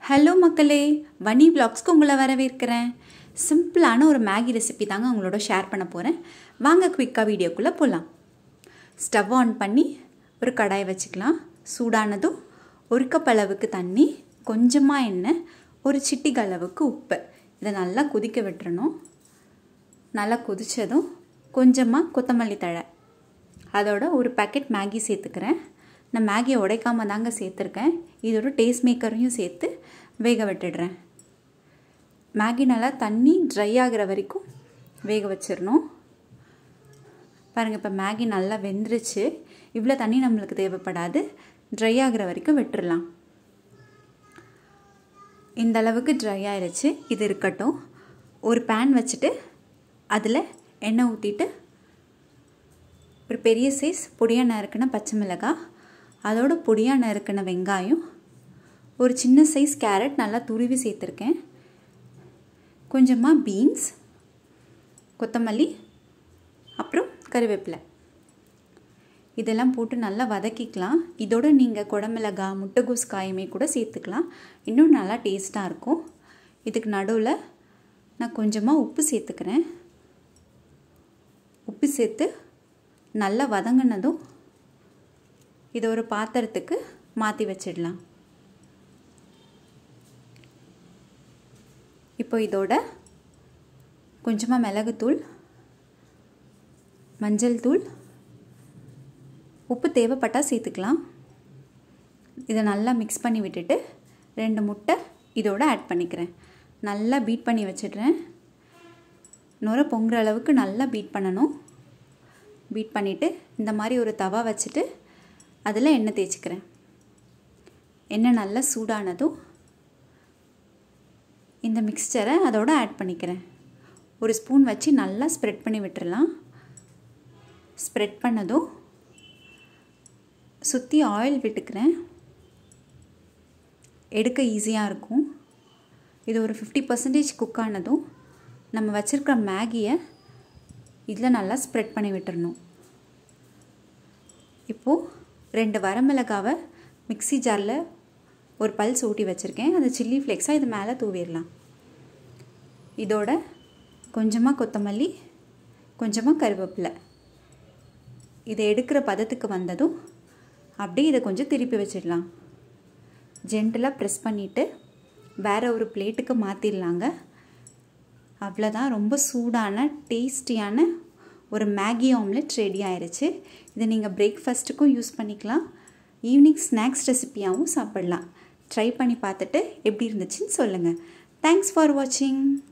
hello மக்களே வனி vlogsக்கு உங்களை வரவேற்கிறேன் சிம்பிளான ஒரு மேகி ரெசிபி தாங்க உங்களோட ஷேர் பண்ண போகிறேன் வாங்க குயிக்காக வீடியோக்குள்ளே போகலாம் ஸ்டவ் ஆன் பண்ணி ஒரு கடாய் வச்சுக்கலாம் சூடானதும் ஒரு கப் அளவுக்கு தண்ணி கொஞ்சமாக எண்ணெய் ஒரு சிட்டிக்கு அளவுக்கு உப்பு இதை நல்லா கொதிக்க விட்டுறணும் நல்லா கொதித்ததும் கொஞ்சமாக கொத்தமல்லி தழை அதோட ஒரு பேக்கெட் மேகி சேர்த்துக்கிறேன் நான் மேகியை உடைக்காமல் தாங்க சேர்த்துருக்கேன் இதோட டேஸ்ட் மேக்கரையும் சேர்த்து வேக விட்டுடுறேன் மேகி நல்லா தண்ணி ட்ரை ஆகிற வரைக்கும் வேக வச்சிடணும் பாருங்கள் இப்போ மேகி நல்லா வெந்துருச்சு இவ்வளோ தண்ணி நம்மளுக்கு தேவைப்படாது ட்ரை ஆகிற வரைக்கும் விட்டுடலாம் இந்த அளவுக்கு ட்ரை ஆயிடுச்சு இது இருக்கட்டும் ஒரு பேன் வச்சுட்டு அதில் எண்ணெய் ஊற்றிட்டு ஒரு பெரிய சைஸ் பொடியாக நறுக்கின பச்சை மிளகாய் அதோட பொடியாக நறுக்கின வெங்காயம் ஒரு சின்ன சைஸ் கேரட் நல்லா துருவி சேர்த்துருக்கேன் கொஞ்சமாக பீன்ஸ் கொத்தமல்லி அப்புறம் கருவேப்பிலை இதெல்லாம் போட்டு நல்லா வதக்கிக்கலாம் இதோட நீங்கள் குடமிளகாய் முட்டைகோஸ் காயுமே கூட சேர்த்துக்கலாம் இன்னும் நல்லா டேஸ்ட்டாக இருக்கும் இதுக்கு நடுவில் நான் கொஞ்சமாக உப்பு சேர்த்துக்கிறேன் உப்பு சேர்த்து நல்லா வதங்கினதும் இதை ஒரு பாத்திரத்துக்கு மாற்றி வச்சிடலாம் இப்போ இதோட கொஞ்சமாக மிளகுத்தூள் மஞ்சள் தூள் உப்பு தேவைப்பட்டால் சேர்த்துக்கலாம் இதை நல்லா மிக்ஸ் பண்ணி விட்டுட்டு ரெண்டு முட்டை இதோட ஆட் பண்ணிக்கிறேன் நல்லா பீட் பண்ணி வச்சிடுறேன் நுர பொங்குற அளவுக்கு நல்லா பீட் பண்ணணும் பீட் பண்ணிவிட்டு இந்த மாதிரி ஒரு தவா வச்சுட்டு அதில் எண்ணெய் தேய்ச்சிக்கிறேன் எண்ணெய் நல்லா சூடானதும் இந்த மிக்ஸ்சரை அதோடு ஆட் பண்ணிக்கிறேன் ஒரு ஸ்பூன் வச்சு நல்லா ஸ்ப்ரெட் பண்ணி விட்டுறலாம் ஸ்ப்ரெட் பண்ணதும் சுற்றி ஆயில் விட்டுக்கிறேன் எடுக்க ஈஸியாக இருக்கும் இது ஒரு ஃபிஃப்டி பர்சன்டேஜ் குக் ஆனதும் நம்ம வச்சுருக்கிற மேகியை இதில் நல்லா ஸ்ப்ரெட் பண்ணி விட்டுறணும் இப்போது ரெண்டு வரமிளகாவை மிக்சி ஜாரில் ஒரு பல்ஸ் ஊட்டி வச்சுருக்கேன் அந்த சில்லி ஃப்ளேக்ஸாக இது மேலே தூவிடலாம் இதோட கொஞ்சமாக கொத்தமல்லி கொஞ்சமாக கருவேப்பிலை இதை எடுக்கிற பதத்துக்கு வந்ததும் அப்படியே இதை கொஞ்சம் திருப்பி வச்சிடலாம் ஜென்டலாக ப்ரெஸ் பண்ணிவிட்டு வேறு ஒரு பிளேட்டுக்கு மாற்றிடலாங்க அவ்வளோதான் ரொம்ப சூடான டேஸ்டியான ஒரு மேகி ஆம்லெட் ரெடி ஆயிடுச்சு இதை நீங்கள் பிரேக்ஃபாஸ்ட்டுக்கும் யூஸ் பண்ணிக்கலாம் ஈவினிங் ஸ்நாக்ஸ் ரெசிப்பியாகவும் சாப்பிட்லாம் ட்ரை பண்ணி பார்த்துட்டு எப்படி இருந்துச்சுன்னு சொல்லுங்கள் தேங்க்ஸ் ஃபார் வாட்சிங்